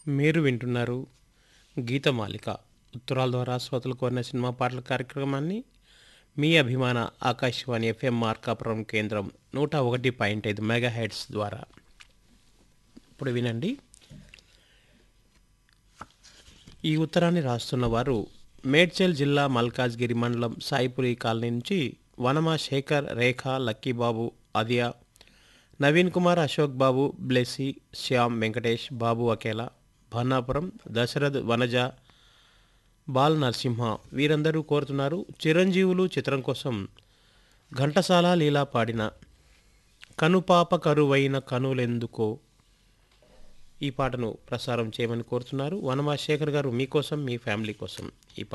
మీరు వింటున్నారు గీతమాలిక ఉత్తరాల ద్వారా శ్రోతలు కోరిన సినిమా పాటల కార్యక్రమాన్ని మీ అభిమాన ఆకాశవాణి ఎఫ్ఎం మార్కాపురం కేంద్రం నూట ఒకటి పాయింట్ ఐదు మెగా హెడ్స్ ద్వారా ఇప్పుడు వినండి ఈ ఉత్తరాన్ని రాస్తున్న వారు మేడ్చల్ జిల్లా మల్కాజ్గిరి మండలం సాయిపురి కాలనీ నుంచి వనమా శేఖర్ రేఖ లక్కీబాబు అదియా నవీన్ కుమార్ అశోక్ బాబు బ్లెస్సీ శ్యామ్ వెంకటేష్ బాబు అకేలా భానాపురం దశరథ్ వనజ బాల్ నరసింహ వీరందరూ కోరుతున్నారు చిరంజీవులు చిత్రం కోసం ఘంటసాల లీలా పాడిన కనుపాప కరువైన కనులెందుకో ఈ పాటను ప్రసారం చేయమని కోరుతున్నారు వనమా శేఖర్ గారు మీకోసం మీ ఫ్యామిలీ కోసం ఈ పాట